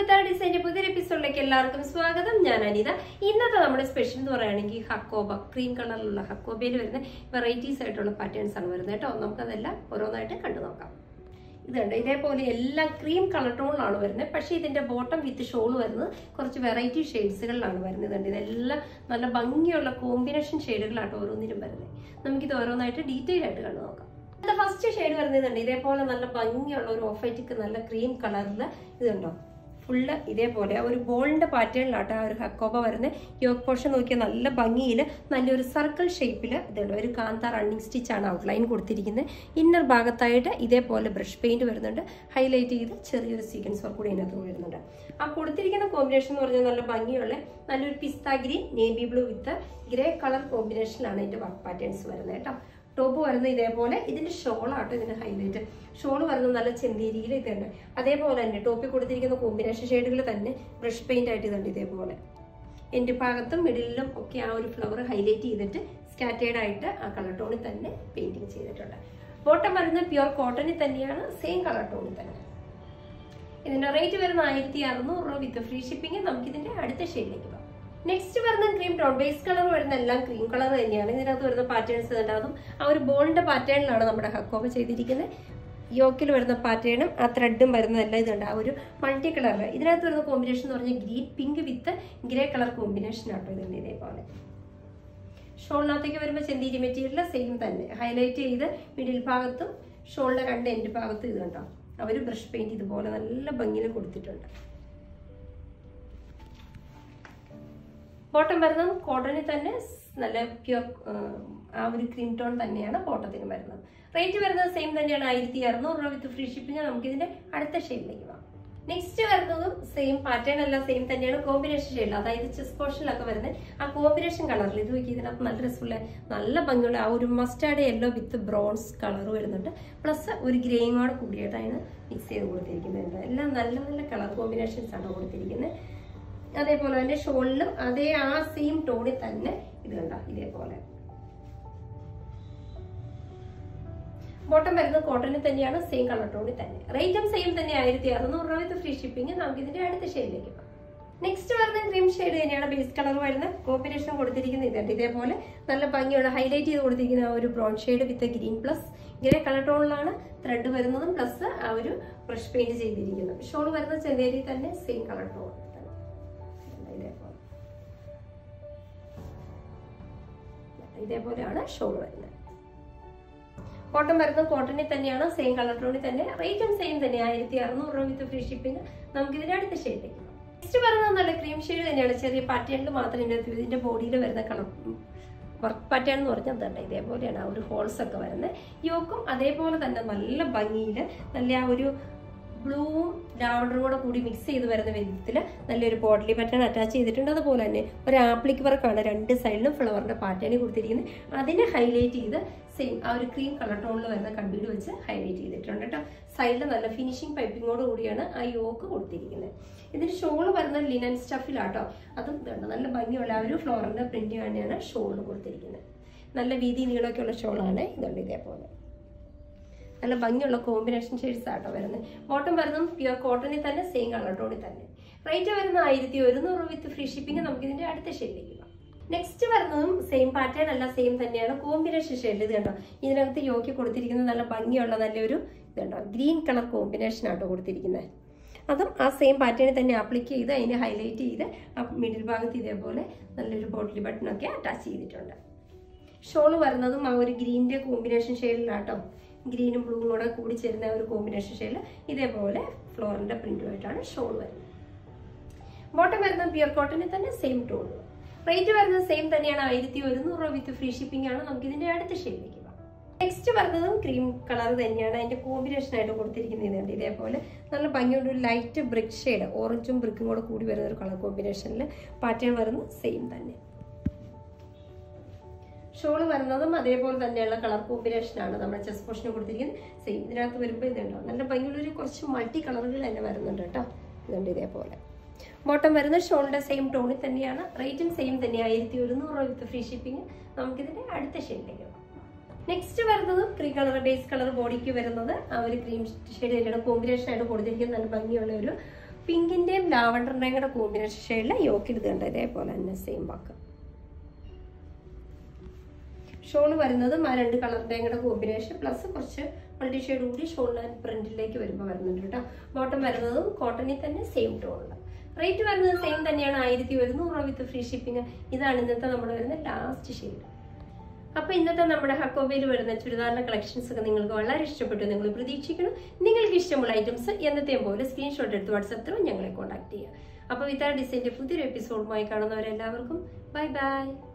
വിത്ത് ഡിസൈൻ്റെ പുതിയൊരു എപ്പിസോഡിലേക്ക് എല്ലാവർക്കും സ്വാഗതം ഞാൻ അനിത ഇന്നത്തെ നമ്മുടെ സ്പെഷ്യൽ എന്ന് പറയുകയാണെങ്കിൽ ഹക്കോബ ക്രീം കളറിലുള്ള ഹക്കോബയിൽ വരുന്ന വെറൈറ്റീസ് ആയിട്ടുള്ള പാറ്റേൺസ് ആണ് വരുന്നത് കേട്ടോ നമുക്കതെല്ലാം ഓരോന്നായിട്ട് കണ്ടു നോക്കാം ഇതുണ്ട് ഇതേപോലെ എല്ലാം ക്രീം കളർ ടോണിലാണ് വരുന്നത് പക്ഷേ ഇതിന്റെ ബോട്ടം വിത്ത് ഷോൾ വരുന്നത് കുറച്ച് വെറൈറ്റി ഷെയ്ഡ്സുകളിലാണ് വരുന്നത് ഇതുണ്ട് ഇതെല്ലാം നല്ല ഭംഗിയുള്ള കോമ്പിനേഷൻ ഷെയ്ഡുകളാണ് ഓരോന്നിനും വരുന്നത് നമുക്കിത് ഓരോന്നായിട്ട് ഡീറ്റെയിൽ ആയിട്ട് കണ്ടു നോക്കാം ഇത് ഫസ്റ്റ് ഷെയ്ഡ് വരുന്നതുണ്ട് ഇതേപോലെ നല്ല ഭംഗിയുള്ള ഒരു ഓഫ് വൈറ്റ് നല്ല ക്രീം കളറിൽ ഇതുണ്ടോ ഫുള്ള് ഇതേപോലെ ഒരു ബോളിന്റെ പാറ്റേണിലാട്ടോ ആ ഒരു ഹക്കോബ വരുന്നത് യോക്ക് പോർഷൻ നോക്കിയാൽ നല്ല ഭംഗിയിൽ നല്ലൊരു സർക്കിൾ ഷേപ്പിൽ ഇതുണ്ട് ഒരു കാന്ത റണ്ണിങ് സ്റ്റിച്ചാണ് ഔട്ട്ലൈൻ കൊടുത്തിരിക്കുന്നത് ഇന്നർ ഭാഗത്തായിട്ട് ഇതേപോലെ ബ്രഷ് പെയിന്റ് വരുന്നുണ്ട് ഹൈലൈറ്റ് ചെയ്ത് ചെറിയൊരു സീക്വൻസ് വർക്ക് കൂടി ഇതിനകത്ത് വരുന്നുണ്ട് ആ കൊടുത്തിരിക്കുന്ന കോമ്പിനേഷൻ എന്ന് പറഞ്ഞാൽ നല്ല ഭംഗിയുള്ള നല്ലൊരു pista green navy blue with grey colour കോമ്പിനേഷനിലാണ് ഇതിന്റെ വർക്ക് പാറ്റേൺസ് വരുന്നത് കേട്ടോ ടോപ്പ് വരുന്നത് ഇതേപോലെ ഇതിന്റെ ഷോളാട്ടോ ഇതിന്റെ ഹൈലൈറ്റ് ഷോൾ വരുന്നത് നല്ല ചെന്തേരിയിൽ ഇതുണ്ട് അതേപോലെ തന്നെ ടോപ്പിൽ കൊടുത്തിരിക്കുന്ന കോമ്പിനേഷൻ ഷെയ്ഡുകൾ തന്നെ ബ്രഷ് പെയിന്റ് ആയിട്ട് ഇതുണ്ട് ഇതേപോലെ എൻ്റെ ഭാഗത്തും മിഡിലും ഒക്കെ ആ ഒരു ഫ്ലവർ ഹൈലൈറ്റ് ചെയ്തിട്ട് സ്കാറ്റേഡ് ആയിട്ട് ആ കളർ ടോണിൽ തന്നെ പെയിന്റിങ് ചെയ്തിട്ടുണ്ട് ബോട്ടം വരുന്നത് പ്യുവർ കോട്ടണിൽ തന്നെയാണ് സെയിം കളർ ടോണിൽ തന്നെ ഇതിന്റെ റേറ്റ് വരുന്ന ആയിരത്തി അറുന്നൂറ് രൂപ വിത്ത് ഫ്രീ ഷിപ്പിംഗ് നമുക്ക് ഇതിന്റെ അടുത്ത ഷെയ്ഡിലേക്ക് പോകാം നെക്സ്റ്റ് വരുന്ന ക്രീം ടോൺ ബേസ് കളർ വരുന്ന എല്ലാം ക്രീം കളർ തന്നെയാണ് ഇതിനകത്ത് വരുന്ന പാറ്റേൺസ് ഉണ്ടാകും ആ ഒരു ബോളിന്റെ പാറ്റേണിലാണ് നമ്മുടെ ഹക്കോബ ചെയ്തിരിക്കുന്നത് യോക്കിൽ വരുന്ന പാറ്റേണും ആ ത്രെഡും വരുന്നതെല്ലാം ഇതുണ്ട് ആ ഒരു മൾട്ടി കളർ ഇതിനകത്ത് വരുന്ന കോമ്പിനേഷൻ എന്ന് പറഞ്ഞാൽ green pink with grey colour combination ആട്ടോ ഇതിന്റെ ഇതേപോലെ ഷോളിനകത്തേക്ക് വരുമ്പോൾ ചെന്തീരി മെറ്റീരിയൽ സെയിം തന്നെ ഹൈലൈറ്റ് ചെയ്ത് മിഡിൽ ഭാഗത്തും ഷോളിന്റെ രണ്ട് എൻഡ് ഭാഗത്തും ഇത് കണ്ടോ അവർ ബ്രഷ് പെയിന്റ് ഇതുപോലെ നല്ല ഭംഗിയിൽ കൊടുത്തിട്ടുണ്ട് ബോട്ടം വരുന്നത് കോട്ടണിൽ തന്നെ നല്ല പ്യുവർ ആ ഒരു ക്രീം ടോൺ തന്നെയാണ് ബോട്ടത്തിന് വരുന്നത് റേറ്റ് വരുന്നത് സെയിം തന്നെയാണ് ആയിരത്തി അറുന്നൂറ് രൂപ വിത്ത് ഫ്രീ ഷിപ്പിംഗ് നമുക്ക് ഇതിന്റെ അടുത്ത ഷെയ്ഡിലേക്ക് പോകാം നെക്സ്റ്റ് വരുന്നതും സെയിം പാറ്റേൺ എല്ലാം സെയിം തന്നെയാണ് കോമ്പിനേഷൻ ഷെയ്ഡിൽ അതായത് ചെസ് പോർഷനിലൊക്കെ വരുന്നത് ആ കോമ്പിനേഷൻ കളറിൽ ഇത് നോക്കി ഇതിനകത്ത് നല്ല രസമുള്ള നല്ല ഭംഗിയുള്ള ആ ഒരു mustard yellow with bronze colour വരുന്നുണ്ട് പ്ലസ് ഒരു ഗ്രേയും കൂടെ കൂടിയിട്ടാണ് മിക്സ് ചെയ്ത് കൊടുത്തിരിക്കുന്നത് എല്ലാം നല്ല നല്ല കളർ കോമ്പിനേഷൻസ് ആണ് കൊടുത്തിരിക്കുന്നത് അതേപോലെ തന്നെ ഷോളിലും അതേ ആ സെയിം ടോണിൽ തന്നെ ഇത് കണ്ട ഇതേപോലെ ബോട്ടം വരുന്നത് കോട്ടണിൽ തന്നെയാണ് സെയിം കളർ ടോണിൽ തന്നെ റേറ്റും സെയിം തന്നെ ആയിരത്തി അറുന്നൂറ് രൂപ വിത്ത് ഫ്രീ ഷിപ്പിംഗ് നമുക്ക് ഇതിന്റെ അടുത്ത ഷെയ്ഡിലേക്ക് പോകാം നെക്സ്റ്റ് വരുന്ന ക്രീം ഷെയ്ഡ് തന്നെയാണ് ബേസ് കളർ വരുന്ന കോമ്പിനേഷൻ കൊടുത്തിരിക്കുന്നത് ഇതുണ്ട് ഇതേപോലെ നല്ല ഭംഗിയുള്ള ഹൈലൈറ്റ് ചെയ്ത് കൊടുത്തിരിക്കുന്ന ആ ഒരു brown shade with green plus grey colour ടോണിലാണ് ത്രെഡ് വരുന്നതും പ്ലസ് ആ ഒരു ബ്രഷ് പെയിന്റ് ചെയ്തിരിക്കുന്നത് ഷോൾ വരുന്ന ചെന്തേരി തന്നെ സെയിം കളർ ടോൺ ഇതേപോലെ ഇതേപോലെയാണ് ഷോൾ വരുന്നത് കോട്ടൺ വരുന്നത് കോട്ടണിൽ തന്നെയാണ് സെയിം കളർ ടോണിൽ തന്നെ റേറ്റും സെയിം തന്നെ ആയിരത്തി അറുന്നൂറ് രൂപ വിത്ത് ഫ്രീ ഷിപ്പിംഗ് നമുക്ക് ഇതിന്റെ അടുത്ത ഷെയ്ഡിലേക്ക് നെക്സ്റ്റ് പറയുന്നത് നല്ല ക്രീം ഷെയ്ഡ് തന്നെയാണ് ചെറിയ പാറ്റേണിൽ മാത്രം ഇതിനകത്ത് ഇതിന്റെ ബോഡിയിൽ വരുന്ന കളർ വർക്ക് പാറ്റേൺ എന്ന് പറഞ്ഞാൽ തന്നെ ഇതേപോലെയാണ് ആ ഒരു ഹോൾസ് ഒക്കെ വരുന്നത് യോക്കും അതേപോലെ തന്നെ നല്ല ഭംഗിയിൽ നല്ല ആ ഒരു ബ്ലൂവും ലാവണ്ടറും കൂടെ കൂടി മിക്സ് ചെയ്ത് വരുന്ന വിധത്തിൽ നല്ലൊരു ബോട്ടിലി പാറ്റേൺ അറ്റാച്ച് ചെയ്തിട്ടുണ്ട് അതുപോലെ തന്നെ ഒരു ആപ്ലിക് വർക്കാണ് രണ്ട് സൈഡിലും ഫ്ലവറിന്റെ പാറ്റേൺ കൊടുത്തിരിക്കുന്നത് അതിനെ ഹൈലൈറ്റ് ചെയ്ത് സെയിം ആ ഒരു ക്രീം കളർ ടോണിൽ വരുന്ന കമ്പീഡ് വെച്ച് ഹൈലൈറ്റ് ചെയ്തിട്ടുണ്ട് കേട്ടോ സൈഡിൽ നല്ല ഫിനിഷിംഗ് പൈപ്പിങ്ങോട് കൂടിയാണ് ആ യോക്ക് കൊടുത്തിരിക്കുന്നത് ഇതിന് ഷോൾ വരുന്ന ലിനൻ സ്റ്റഫിലാട്ടോ അതും ഇതുണ്ട് നല്ല ഭംഗിയുള്ള ആ ഒരു ഫ്ലോറിന്റെ പ്രിന്റ് തന്നെയാണ് ഷോളിൽ കൊടുത്തിരിക്കുന്നത് നല്ല വീതി നീളമൊക്കെ ഉള്ള ഷോളാണ് ഇതുണ്ട് ഇതേപോലെ നല്ല ഭംഗിയുള്ള കോമ്പിനേഷൻ ഷെയ്ഡ്സ് ആട്ടോ വരുന്നത് ബോട്ടം വരുന്നത് പ്യുവർ കോട്ടണിൽ തന്നെ സെയിം കളർ ടോണിൽ തന്നെ റേറ്റ് വരുന്ന ആയിരത്തി ഒരുന്നൂറ് വിത്ത് ഫ്രീ ഷിപ്പിംഗ് നമുക്ക് ഇതിന്റെ അടുത്ത ഷെയ്ഡിലേക്ക് പോകാം നെക്സ്റ്റ് വരുന്നതും സെയിം പാറ്റേൺ അല്ല സെയിം തന്നെയാണ് കോമ്പിനേഷൻ ഷെയ്ഡ് ഇത് കണ്ടോ ഇതിനകത്ത് യോക്കി കൊടുത്തിരിക്കുന്നത് നല്ല ഭംഗിയുള്ള നല്ലൊരു ഇതുണ്ടോ ഗ്രീൻ കളർ കോമ്പിനേഷൻ ആട്ടോ കൊടുത്തിരിക്കുന്നത് അതും ആ സെയിം പാറ്റേണിൽ തന്നെ ആപ്ലിക്ക് ചെയ്ത് അതിനെ ഹൈലൈറ്റ് ചെയ്ത് ആ മിഡിൽ ഭാഗത്ത് ഇതേപോലെ നല്ലൊരു ബോട്ടിൽ ബട്ടണൊക്കെ അറ്റാച്ച് ചെയ്തിട്ടുണ്ട് ഷോൾ വരുന്നതും ആ ഒരു ഗ്രീനിന്റെ കോമ്പിനേഷൻ ഷെയ്ഡിലാട്ടോ ഗ്രീനും ബ്ലൂവും കൂടെ കൂടി ചേരുന്ന ഒരു കോമ്പിനേഷൻ ഷെയ്ഡിൽ ഇതേപോലെ ഫ്ലോറിന്റെ പ്രിന്റുമായിട്ടാണ് ഷോൾ വരുന്നത് ബോട്ടം വരുന്നത് പ്യുവർ കോട്ടണിൽ തന്നെ സെയിം ടോൺ റേറ്റ് വരുന്നത് സെയിം തന്നെയാണ് ആയിരത്തി ഒരുന്നൂറ് രൂപ വിത്ത് ഫ്രീ ഷിപ്പിംഗ് ആണ് നമുക്ക് ഇതിന്റെ അടുത്ത ഷെയ്ഡിലേക്ക് പോകാം നെക്സ്റ്റ് വരുന്നതും ക്രീം കളർ തന്നെയാണ് അതിന്റെ കോമ്പിനേഷൻ ആയിട്ട് കൊടുത്തിരിക്കുന്നത് ഇതുണ്ട് ഇതേപോലെ നല്ല ഭംഗിയുള്ള ഒരു ലൈറ്റ് ബ്രിക്ക് ഷെയ്ഡ് ഓറഞ്ചും ബ്രിക്കും കൂടെ കൂടി വരുന്ന ഒരു കളർ കോമ്പിനേഷനിൽ പാറ്റേൺ വരുന്നത് സെയിം തന്നെ ഷോൾ വരുന്നതും അതേപോലെ തന്നെയുള്ള കളർ കോമ്പിനേഷനാണ് നമ്മുടെ ചെസ് പോർഷന് കൊടുത്തിരിക്കുന്നത് സെയിം ഇതിനകത്ത് വരുമ്പോൾ ഇതുണ്ടോ നല്ല ഭംഗിയുള്ളൊരു കുറച്ച് മൾട്ടി കളറുകൾ തന്നെ വരുന്നുണ്ട് കേട്ടോ ഇതുണ്ട് ഇതേപോലെ ബോട്ടം വരുന്ന ഷോളിന്റെ സെയിം ടോണിൽ തന്നെയാണ് റേറ്റും സെയിം തന്നെ ആയിരത്തി ഒരുന്നൂറ് രൂപ വിത്ത് ഫ്രീ ഷിപ്പിംഗ് നമുക്കിതിന്റെ അടുത്ത ഷെയ്ഡിലേക്ക് പോകാം നെക്സ്റ്റ് വരുന്നത് ക്രീം കളർ ബേസ് കളർ ബോഡിക്ക് വരുന്നത് ആ ഒരു ക്രീം ഷെയ്ഡ് തന്നെയാണ് കോമ്പിനേഷൻ ആയിട്ട് കൊടുത്തിരിക്കുന്നത് നല്ല ഭംഗിയുള്ള ഒരു പിങ്കിന്റെയും ലാവണ്ടറിന്റെയും കൂടെ കോമ്പിനേഷൻ ഷെയ്ഡിലെ യോക്കിൽ ഇത് കണ്ട ഇതേപോലെ തന്നെ സെയിം വർക്ക് ഷോൾ വരുന്നതും ആ രണ്ട് കളറിന്റെയും കൂടെ കോമ്പിനേഷൻ പ്ലസ് കുറച്ച് മൾട്ടി ഷെയ്ഡ് കൂടി ഷോൾ ആൻഡ് പ്രിന്റിലേക്ക് വരുമ്പോൾ വരുന്നുണ്ട് കേട്ടോ ബോട്ടം വരുന്നതും കോട്ടണിൽ തന്നെ സെയിം ടോണിൽ റേറ്റ് വരുന്നത് സെയിം തന്നെയാണ് ആയിരത്തി ഒരുന്നൂറ് രൂപ വിത്ത് ഫ്രീ ഷിപ്പിംഗ് ഇതാണ് ഇന്നത്തെ നമ്മുടെ വരുന്ന ലാസ്റ്റ് ഷെയ്ഡ് അപ്പൊ ഇന്നത്തെ നമ്മുടെ ഹക്കോബയിൽ വരുന്ന ചുരിദാറിന്റെ കളക്ഷൻസ് ഒക്കെ നിങ്ങൾക്ക് വളരെ ഇഷ്ടപ്പെട്ടു നിങ്ങൾ പ്രതീക്ഷിക്കണം നിങ്ങൾക്ക് ഇഷ്ടമുള്ള ഐറ്റംസ് എന്നത്തെയും പോലെ സ്ക്രീൻഷോട്ട് എടുത്ത് വാട്സപ്പ് ത്രൂ ഞങ്ങളെ കോൺടാക്ട് ചെയ്യുക അപ്പൊ വിത്താ ഡിസൈൻ്റെ പുതിയൊരു എപ്പിസോഡുമായി കാണുന്നവരെല്ലാവർക്കും ബൈ ബൈ